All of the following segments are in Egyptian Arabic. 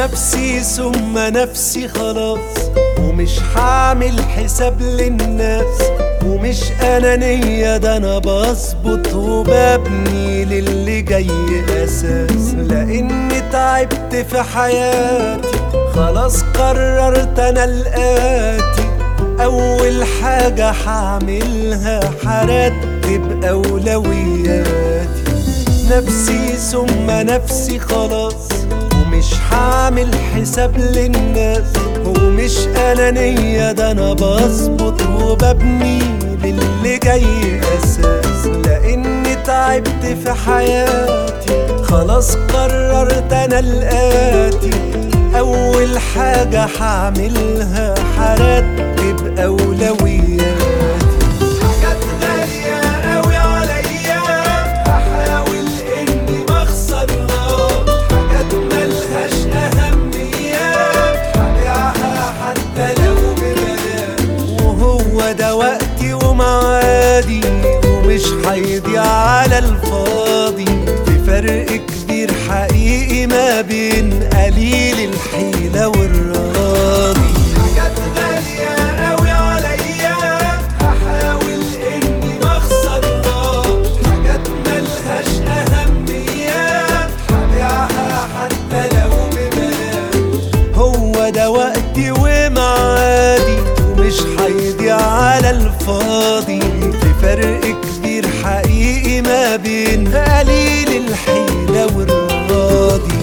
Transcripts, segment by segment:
نفسي ثم نفسي خلاص ومش هعمل حساب للناس ومش أنانية ده أنا بظبط وببني للي جاي أساس لأني تعبت في حياتي خلاص قررت أنا الآتي أول حاجة هعملها هرتب أولوياتي نفسي ثم نفسي خلاص ومش هعمل حساب للناس ومش أنانية ده أنا بظبط وببني للي جاي أساس لأني تعبت في حياتي خلاص قررت أنا الآتي أول حاجة هعملها هرتب أولوياتي حاجات غالية أوي عليا هحاول إني ما أخسرهاش حاجات ملهاش أهمية هبيعها حتى لو ببلاش وهو ده وقتي ومعادي ومش هيضيع على الفاضي في فرق كبير حقيقي ما بين قليل الحيلة والراضي حاجات غالية أوي عليا هحاول إني ما أخسرهاش حاجات ملهاش أهمية هبيعها حتى لو ببلاش هو ده وقتي ومعادي ومش هيضيع على الفاضي في فرق كبير حقيقي ما بين قليل الحيلة والراضي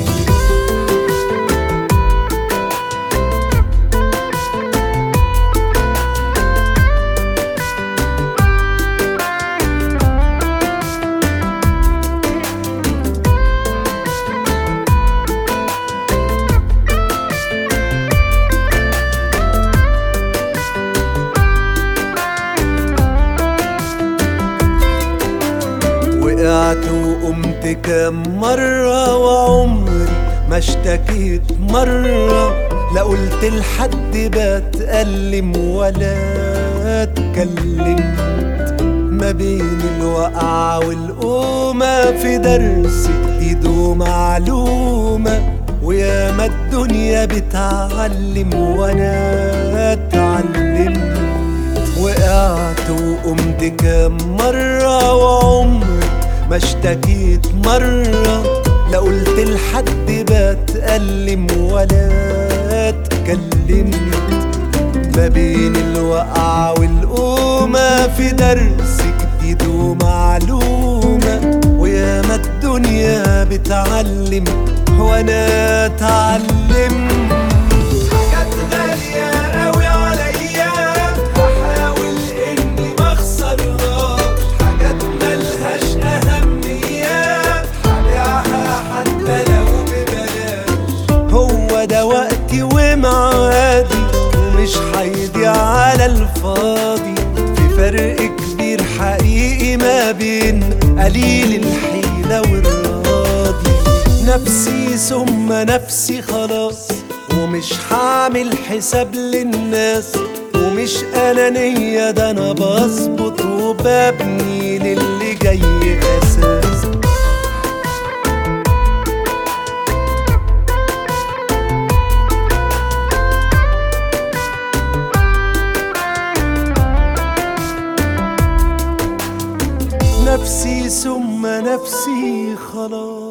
وقعت وقمت كام مرة وعمري ما اشتكيت مرة لا قلت لحد بتألم ولا اتكلمت ما بين الوقعة والقومة في درس جديد ومعلومة وياما الدنيا بتعلم وانا اتعلمت وقعت وقمت كام مرة وعمري ما اشتكيت مرة لا قلت لحد بتألم ولا اتكلمت ما بين الوقعة والقومة في درس جديد ومعلومة وياما الدنيا بتعلم وانا اتعلمت حاجات غالية أوي عليا هحاول إني ما أخسرهاش حاجات ملهاش أهمية هبيعها حتى لو ببلاش هو ده وقتي ومعادي ومش هيضيع على الفاضي في فرق كبير حقيقي ما بين قليل الحيلة والراضي نفسي ثم نفسي خلاص ومش هعمل حساب للناس ومش أنانية ده أنا بظبط وببني للي جاي أساس نفسي ثم نفسي خلاص